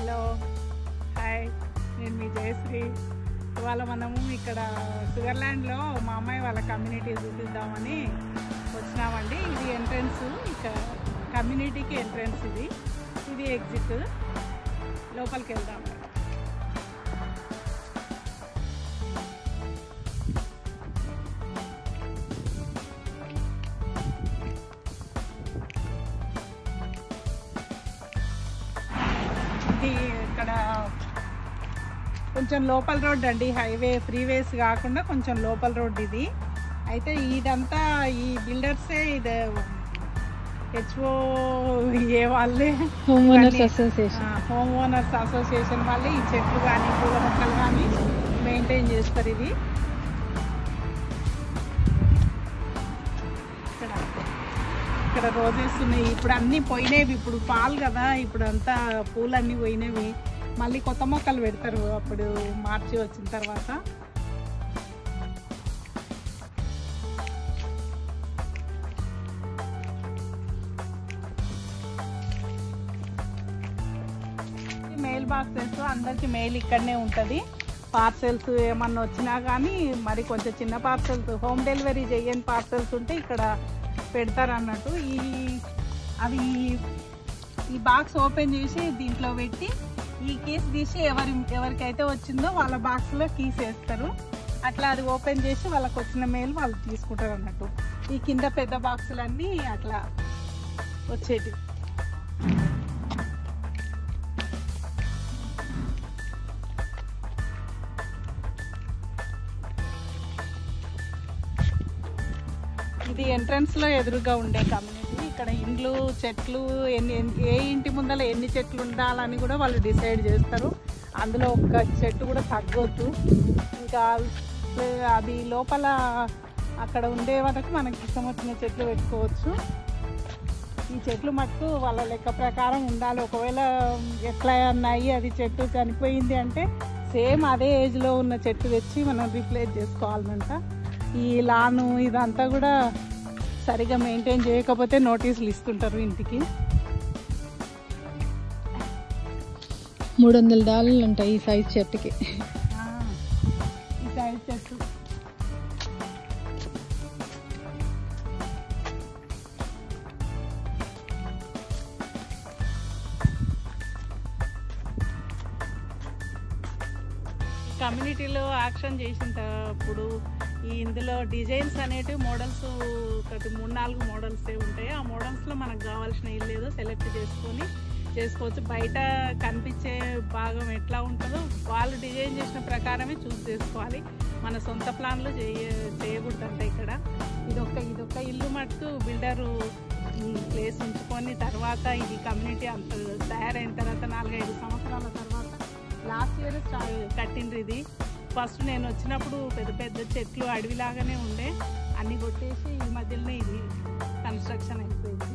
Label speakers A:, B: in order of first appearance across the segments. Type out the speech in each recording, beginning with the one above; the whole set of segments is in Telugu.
A: హలో హాయ్ నేను మీ జయశ్రీ ఇవాళ మనము ఇక్కడ స్విట్జర్లాండ్లో మా అమ్మాయి వాళ్ళ కమ్యూనిటీ చూపిద్దామని వచ్చినామండి ఇది ఎంట్రన్స్ ఇక కమ్యూనిటీకి ఎంట్రన్స్ ఇది ఇది ఎగ్జిట్ లోపలికి వెళ్దాం ఇది ఇక్కడ కొంచెం లోపల రోడ్ అండి హైవే ఫ్రీవేస్ కాకుండా కొంచెం లోపల రోడ్ ఇది అయితే ఇదంతా ఈ బిల్డర్సే ఇది హెచ్ఓ ఏ వాళ్ళే
B: హోమ్ ఓనర్స్
A: ఇవన్నీ,
B: అసోసియేషన్
A: ఆ, హోమ్ ఓనర్స్ అసోసియేషన్ వాళ్ళే ఈ చెట్లు కానీ పూల మొక్కలు కానీ మెయింటైన్ చేస్తారు ఇది ఇక్కడ ఇక్కడ రోజెస్ ఉన్నాయి ఇప్పుడు అన్నీ పోయినవి ఇప్పుడు పాలు కదా ఇప్పుడు అంతా పూలు అన్నీ పోయినవి మళ్ళీ కొత్త మొక్కలు పెడతారు అప్పుడు మార్చి వచ్చిన తర్వాత మెయిల్ బాక్సెస్ అందరికి మెయిల్ ఇక్కడనే ఉంటుంది పార్సెల్స్ ఏమన్నా వచ్చినా కానీ మరి కొంచెం చిన్న పార్సెల్స్ హోమ్ డెలివరీ చేయని పార్సెల్స్ ఉంటే ఇక్కడ పెడతారు అన్నట్టు ఈ అవి ఈ బాక్స్ ఓపెన్ చేసి దీంట్లో పెట్టి ఈ కీస్ తీసి ఎవరి ఎవరికైతే వచ్చిందో వాళ్ళ బాక్స్లో కీస్ వేస్తారు అట్లా అది ఓపెన్ చేసి వాళ్ళకి వచ్చిన మెయిల్ వాళ్ళు తీసుకుంటారు అన్నట్టు ఈ కింద పెద్ద బాక్సులన్నీ అట్లా వచ్చేటివి ఇది ఎంట్రన్స్ లో ఎదురుగా ఉండే కమ్యూనిటీ ఇక్కడ ఇండ్లు చెట్లు ఎన్ని ఎన్ని- ఏ ఇంటి ముందర ఎన్ని చెట్లు ఉండాలని కూడా వాళ్ళు డిసైడ్ చేస్తారు అందులో ఒక్క చెట్టు కూడా తగ్గొద్దు ఇంకా అది లోపల అక్కడ ఉండే వరకు మనకి ఇష్టం వచ్చిన చెట్లు పెట్టుకోవచ్చు ఈ చెట్లు మటుకు వాళ్ళ లెక్క ప్రకారం ఉండాలి ఒకవేళ ఎట్లా ఉన్నాయి అది చెట్టు చనిపోయింది అంటే సేమ్ అదే ఏజ్లో ఉన్న చెట్టు తెచ్చి మనం రీప్లేస్ చేసుకోవాలంట ఈ లాను ఇదంతా కూడా సరిగా మెయింటైన్ చేయకపోతే నోటీసులు ఇస్తుంటారు ఇంటికి
B: మూడు వందల డాలర్లు ఉంటాయి ఈ సైజ్ చెట్టుకి
A: ఆ, ఈ సైడ్ చెట్టు కమ్యూనిటీలో యాక్షన్ చేసినప్పుడు ఈ ఇందులో డిజైన్స్ అనేటివి మోడల్స్ ఒకటి మూడు నాలుగు మోడల్స్ ఉంటాయి ఆ మోడల్స్లో మనకు కావాల్సిన ఇల్లు ఏదో సెలెక్ట్ చేసుకొని చేసుకోవచ్చు బయట కనిపించే భాగం ఎట్లా ఉంటుందో వాళ్ళు డిజైన్ చేసిన ప్రకారమే చూస్ చేసుకోవాలి మన సొంత ప్లాన్లు చేయ చేయకూడదంట ఇక్కడ ఇదొక ఇదొక ఇల్లు మటుకు బిల్డరు ప్లేస్ ఉంచుకొని తర్వాత ఇది కమ్యూనిటీ అంత తయారైన తర్వాత నాలుగైదు సంవత్సరాల తర్వాత లాస్ట్ ఇయర్ కట్టిండ్రు ఇది ఫస్ట్ నేను వచ్చినప్పుడు పెద్ద పెద్ద చెట్లు అడవిలాగానే ఉండే అన్ని కొట్టేసి ఈ మధ్యలోనే ఇది కన్స్ట్రక్షన్ అయిపోయింది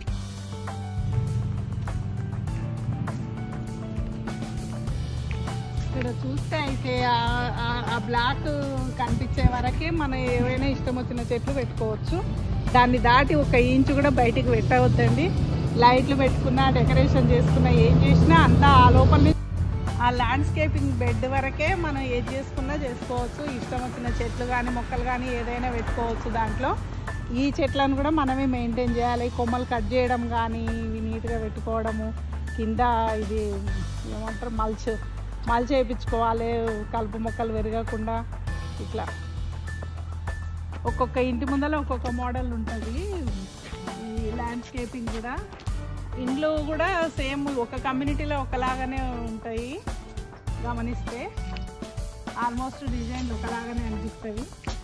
A: ఇక్కడ చూస్తే అయితే ఆ- ఆ- ఆ బ్లాక్ కనిపించే వరకే మనం ఏవైనా ఇష్టం వచ్చిన చెట్లు పెట్టుకోవచ్చు దాన్ని దాటి ఒక ఇంచు కూడా బయటికి పెట్టవద్దండి లైట్లు పెట్టుకున్నా డెకరేషన్ చేసుకున్నా ఏం చేసినా అంతా ఆ లోపల ఆ ల్యాండ్స్కేపింగ్ బెడ్ వరకే మనం ఏది చేసుకున్నా చేసుకోవచ్చు ఇష్టం వచ్చిన చెట్లు కానీ మొక్కలు కానీ ఏదైనా పెట్టుకోవచ్చు దాంట్లో ఈ చెట్లను కూడా మనమే మెయింటైన్ చేయాలి కొమ్మలు కట్ చేయడం కానీ ఇవి నీట్గా పెట్టుకోవడము కింద ఇది ఏమంటారు మల్చ్ మల్చ్ వేయించుకోవాలి కలుపు మొక్కలు పెరగకుండా ఇట్లా ఒక్కొక్క ఇంటి ముందర ఒక్కొక్క మోడల్ ఉంటుంది ఈ ల్యాండ్స్కేపింగ్ కూడా ఇండ్లు కూడా సేమ్ ఒక కమ్యూనిటీలో ఒకలాగానే ఉంటాయి గమనిస్తే ఆల్మోస్ట్ డిజైన్లు ఒకలాగానే అనిపిస్తుంది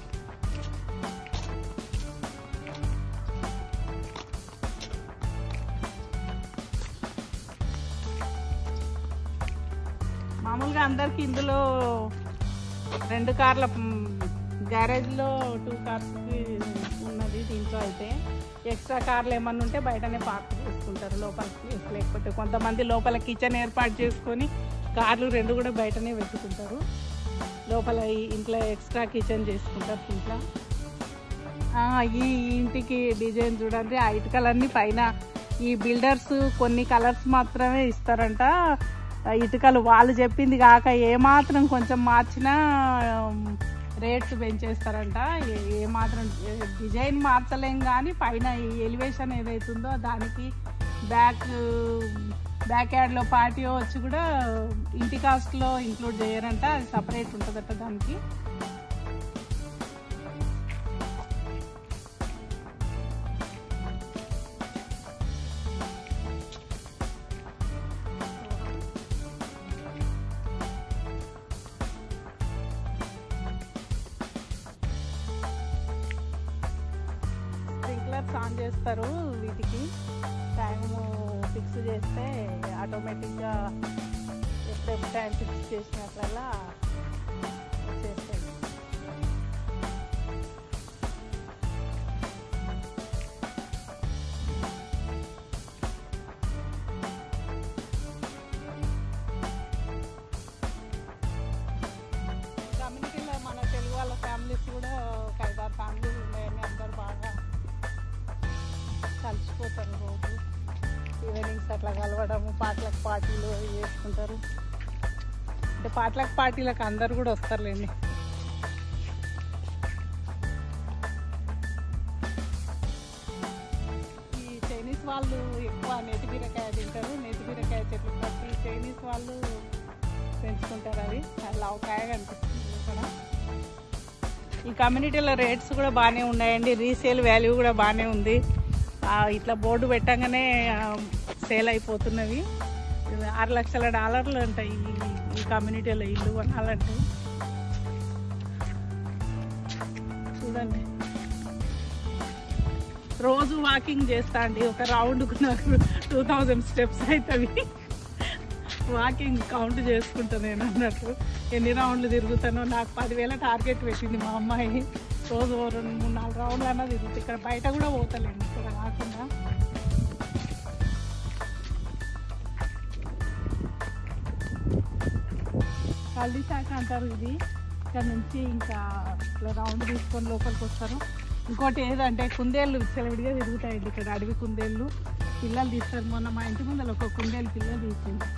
A: మామూలుగా అందరికి ఇందులో రెండు కార్ల గ్యారేజ్లో టూ కార్స్కి ఉన్నది దీంట్లో అయితే ఎక్స్ట్రా కార్లు ఏమన్నా ఉంటే బయటనే పార్క్ చేసుకుంటారు లోపల ప్లేస్ లేకపోతే కొంతమంది లోపల కిచెన్ ఏర్పాటు చేసుకొని కార్లు రెండు కూడా బయటనే పెట్టుకుంటారు లోపల ఈ ఇంట్లో ఎక్స్ట్రా కిచెన్ చేసుకుంటారు ఇంట్లో ఆ, ఈ ఇంటికి డిజైన్ చూడండి ఆ ఇటుకలన్నీ పైన ఈ బిల్డర్స్ కొన్ని కలర్స్ మాత్రమే ఇస్తారంట ఆ ఇటుకలు వాళ్ళు చెప్పింది కాక ఏమాత్రం కొంచెం మార్చినా రేట్స్ పెంచేస్తారంట ఏ- ఏమాత్రం డిజైన్ మార్చలేం కానీ పైన ఈ ఎలివేషన్ ఏదైతుందో దానికి బ్యాక్ బ్యాక్ యార్డ్లో పార్టీయో వచ్చి కూడా ఇంటి కాస్ట్లో ఇంక్లూడ్ చేయరంట అది సపరేట్ ఉంటుందట దానికి స్ప్రింక్లర్స్ ఆన్ చేస్తారు వీటికి టైం ఫిక్స్ చేస్తే ఆటోమేటిక్గా ఎప్పుడెప్పుడు టైం ఫిక్స్ చేసినట్లల్లా వచ్చేస్తాయి కమ్యూనిటీలో మన తెలుగు వాళ్ళ ఫ్యామిలీస్ కూడా ఒక ఐదారు ఫ్యామిలీస్ ఉన్నాయని అందరు బాగా కలిసిపోతారు రోజు ఈవినింగ్స్ అట్లా కలవడము పాటలకు పార్టీలు అవి చేసుకుంటారు అంటే పాటలకు పార్టీలకు అందరు కూడా వస్తారులేండి ఈ చైనీస్ వాళ్ళు ఎక్కువ నేతి బీరకాయ తింటారు నేతి బీరకాయ చెట్లు ప్రతి చైనీస్ వాళ్ళు పెంచుకుంటారు అవి అది లావకాయ కనిపిస్తుంది ఇక్కడ ఈ కమ్యూనిటీలో రేట్స్ కూడా బాగానే ఉన్నాయండి రీసేల్ వాల్యూ కూడా బాగానే ఉంది ఆ, ఇట్లా బోర్డు పెట్టగానే సేల్ అయిపోతున్నవి ఇది ఆరు లక్షల డాలర్లు అంటాయి ఈ ఈ కమ్యూనిటీలో ఇల్లు కొనాలంటే చూడండి రోజు వాకింగ్ చేస్తా అండి ఒక రౌండ్కు నాకు టూ థౌజండ్ స్టెప్స్ అవుతుంది వాకింగ్ కౌంట్ చేసుకుంటా నేను అన్నట్టు ఎన్ని రౌండ్లు తిరుగుతానో నాకు పదివేల టార్గెట్ పెట్టింది మా అమ్మాయి రోజు ఓ రెండు మూడు నాలుగు రౌండ్లు అన్నా తిరుగుతుంది ఇక్కడ బయట కూడా పోతలేండి ఇక్కడ కాకుండా కల్దీ శాఖ అంటారు ఇది ఇక్కడ నుంచి ఇంకా ఇట్లా రౌండ్ తీసుకొని లోపలికి వస్తారు ఇంకోటి ఏదంటే కుందేళ్ళు చెలవిడిగా తిరుగుతాయండి ఇక్కడ అడవి కుందేళ్ళు పిల్లలు తీస్తారు మొన్న మా ఇంటి ముందర ఒక కుందేలు పిల్లలు తీసింది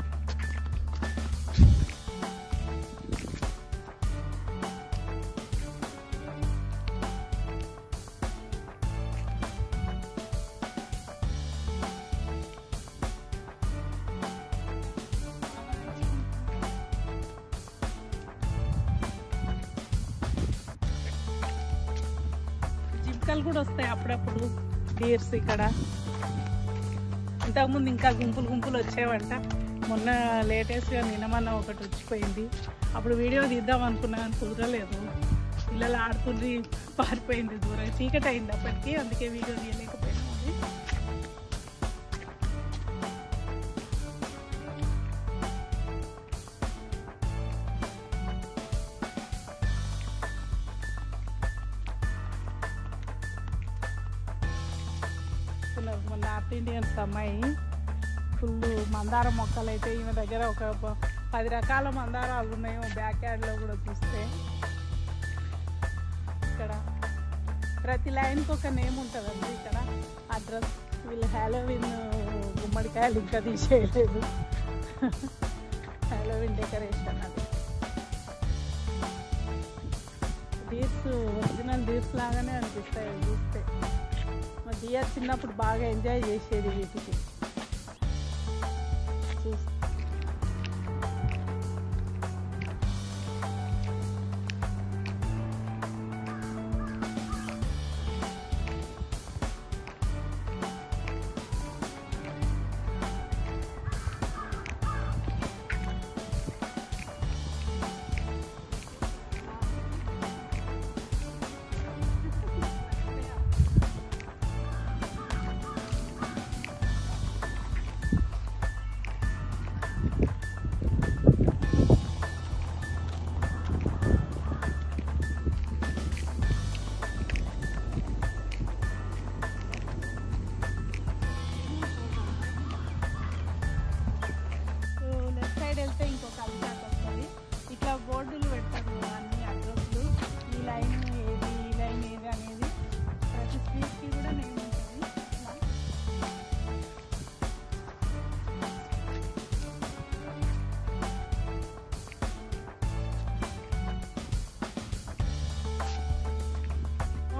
A: జింకలు కూడా వస్తాయి అప్పుడప్పుడు డీర్స్ ఇక్కడ ఇంతకుముందు ఇంకా గుంపులు గుంపులు వచ్చేవంట మొన్న లేటెస్ట్గా నిన్నమన్న ఒకటి వచ్చిపోయింది అప్పుడు వీడియో తీద్దాం అనుకున్నా కానీ కుదరలేదు పిల్లలు ఆడుతుంది పారిపోయింది దూరం చీకటి అయింది అప్పటికి అందుకే వీడియో తీయలేకపోయినా అది ఉన్నారు. మన నార్త్ ఇండియన్స్ అమ్మాయి ఫుల్ మందారం మొక్కలు అయితే ఈమె దగ్గర ఒక ప- పది రకాల మందారాలు ఉన్నాయి బ్యాక్ యార్డ్లో కూడా చూస్తే ఇక్కడ ప్రతి లైన్కి ఒక నేమ్ ఉంటుందండి ఇక్కడ అడ్రస్ వీళ్ళు హ్యాలోవిన్ గుమ్మడికాయలు ఇంకా తీసేయలేదు హ్యాలోవిన్ డెకరేషన్ అది డీర్స్ ఒరిజినల్ డీర్స్ లాగానే అనిపిస్తాయి అవి చూస్తే మా డియర్ చిన్నప్పుడు బాగా ఎంజాయ్ చేసేది వీటికి చూస్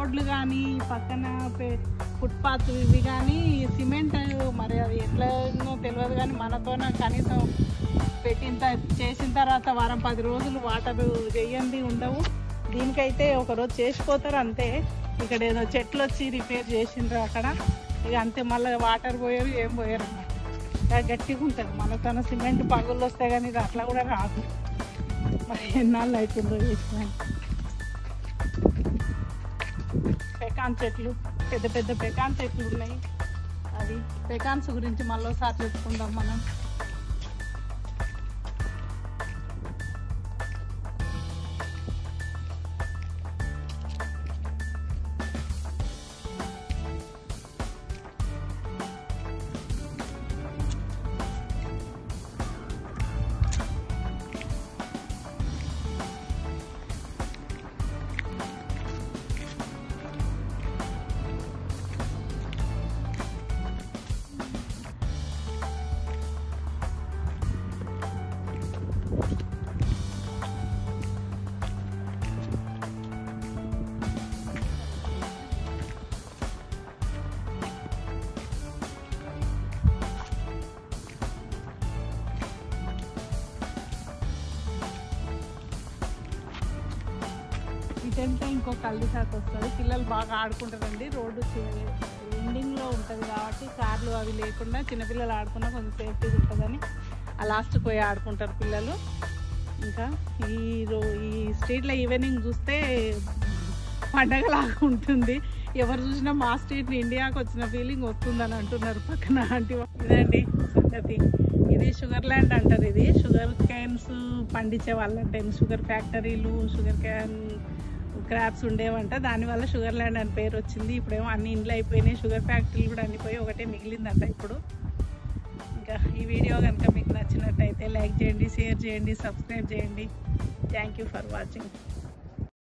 A: రోడ్లు కానీ పక్కన ఫుట్పాత్ ఇవి కానీ సిమెంట్ మరి అది ఎట్లనో తెలియదు కానీ మనతోన కనీసం పెట్టిన త- చేసిన తర్వాత వారం పది రోజులు వాటర్ చెయ్యండి ఉండవు దీనికైతే ఒక రోజు చేసిపోతారు అంతే ఇక్కడ ఏదో చెట్లు వచ్చి రిపేర్ చేసిండ్రు అక్కడ ఇక అంతే మళ్ళీ వాటర్ పోయారు ఏం పోయారు అన్నమాట గట్టిగా ఉంటుంది మనతోన సిమెంట్ పగుళ్ళు వస్తాయి కానీ ఇది అట్లా కూడా రాదు మరి ఎన్నాళ్ళు అవుతుందో చేసిన పెకాన్ చెట్లు పెద్ద పెద్ద పెకాన్ చెట్లు ఉన్నాయి అవి పెకాన్స్ గురించి మళ్ళీసారి చెప్పుకుందాం మనం ఇటంటే ఇంకో కల్దిసాకు వస్తుంది పిల్లలు బాగా ఆడుకుంటారండి రోడ్డు ఎండింగ్లో ఉంటుంది కాబట్టి కార్లు అవి లేకుండా చిన్నపిల్లలు ఆడుకున్నా కొంచెం సేఫ్టీగా ఉంటుందని ఆ లాస్ట్కి పోయి ఆడుకుంటారు పిల్లలు ఇంకా ఈ రో ఈ స్ట్రీట్లో ఈవినింగ్ చూస్తే పండగలాగా ఉంటుంది ఎవరు చూసినా మా స్ట్రీట్ ఇండియాకి వచ్చిన ఫీలింగ్ వస్తుందని అంటున్నారు పక్కన ఆంటీ వాళ్ళు. ఇదండి సంగతి ఇది షుగర్ ల్యాండ్ అంటారు ఇది షుగర్ క్యాన్స్ పండించే వాళ్ళంటే షుగర్ ఫ్యాక్టరీలు షుగర్ క్యాన్ క్రాప్స్ ఉండేవంట దానివల్ల షుగర్ ల్యాండ్ అని పేరు వచ్చింది ఇప్పుడేమో అన్ని ఇండ్లు అయిపోయినాయి షుగర్ ఫ్యాక్టరీలు కూడా అన్ని పోయి ఒకటే మిగిలిందంట ఇప్పుడు ఇంకా ఈ వీడియో కనుక మీకు నచ్చినట్టయితే లైక్ చేయండి షేర్ చేయండి సబ్స్క్రైబ్ చేయండి థ్యాంక్ యూ ఫర్ వాచింగ్